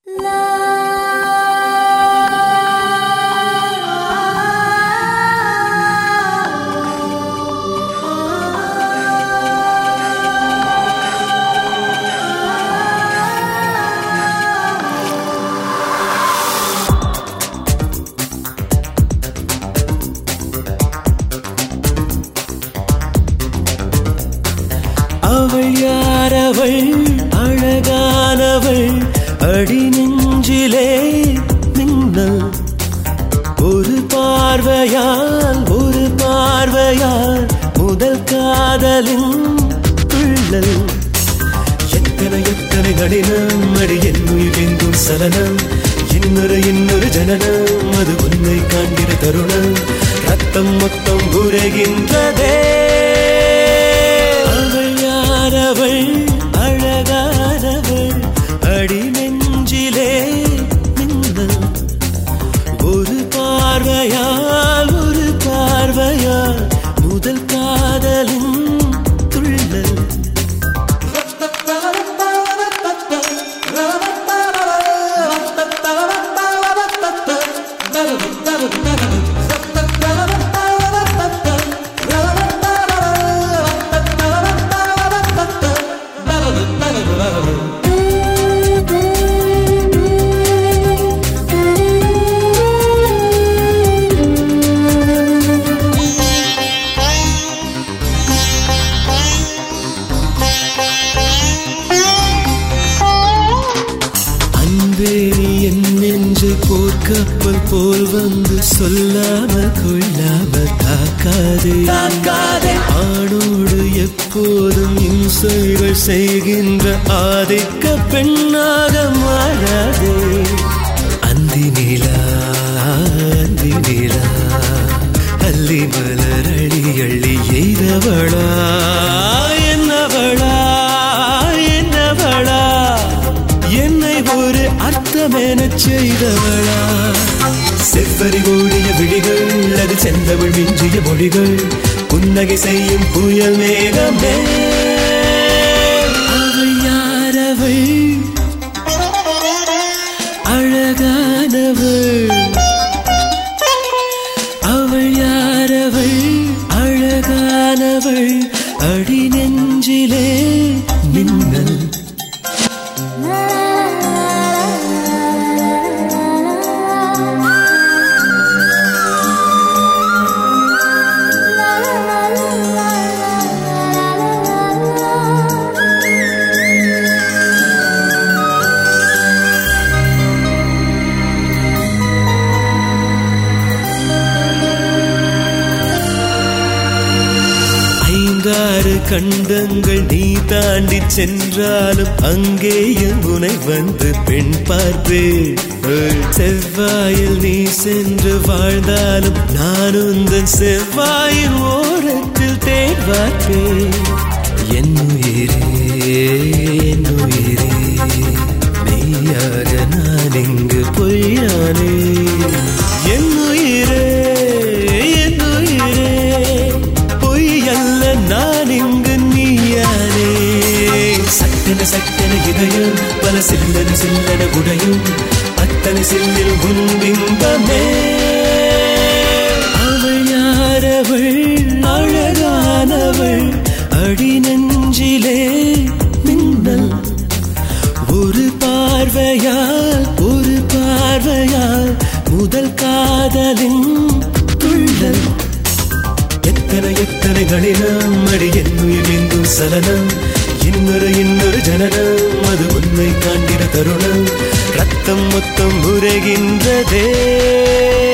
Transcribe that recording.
அவள் யாரவள் அழகானவள் அடி நெஞ்சிலே மின்னல் ஒரு பார்வையால் ஒரு பார்வையால் முதல் காதலின் துள்ளல் எத்தனை எத்தனை நளினம் அடி என் உயிரெங்கும் சலனம் இன்னொரு இன்னொரு ஜனனம் அது உன்னை காண்கிற தருணம் ரத்தம் மொத்தம் உரைகின்றதே அவள் யாரவள் அழகானவள் அடி நெஞ்சிலே மின்னல் ஒரு பார்வையால் ஒரு பார்வையால் முதல் காதலின் துள்ளல் அன்பே நீ என் நெஞ்சு போர்க்கப்பல் போல் வந்து சொல்லாமல் கொள்ளாமல் தாக்காதே தாக்காதே ஆணோடு எப்போதும் இம்சைகள் செய்கின்ற ஆதிக்க பெண்ணாக மாறாதே அந்தி நிலா அந்தி நிலா அள்ளி மலர் அள்ளி அள்ளி எய்தவளா என்னவளா என்னவளா என்னை ஒரு அர்த்தமென செய்தவளா செவ்வரி ஓடிய விழிகள் அது செந்தமிழ் மிஞ்சிய மொழிகள் புன்னகை செய்யும் புயல் மேகமே அவள் யாரவள் அழகானவள் அவள் யாரவள் அழகானவள் அடி நெஞ்சிலே மின்னல் ஐந்தாறு கண்டங்கள் நீ தாண்டி சென்றாலும் அங்கேயும் உனை வந்து பெண் பார்ப்பேன் செவ்வாயில் நீ சென்று வாழ்ந்தாலும் நான் உந்தன் செவ்வாயின் ஓரத்தில் தேன் பார்ப்பேன் என் உயிரே என் உயிரே மெய்யாக நான் இங்கு பொய்யானே என் உயிரே என் உயிரே பொய் அல்ல நான் இங்கு நீயானே சட்டன சட்டன இதயம் பல சில்லன சில்லன உடையும் அத்தனை சில்லில் உன் பிம்பமே அவள் யாரவள் அழகானவள் அடி நெஞ்சிலே மின்னல் ஒரு பார்வையால் ஒரு பார்வையால் முதல் காதலின் துள்ளல் எத்தனை எத்தனை நளினம் அடி என் உயிரெங்கும் சலனம் இன்னொரு இன்னொரு ஜனனம் அது உன்னை காண்கிற தருணம் ரத்தம் மொத்தம் உரைகின்றதே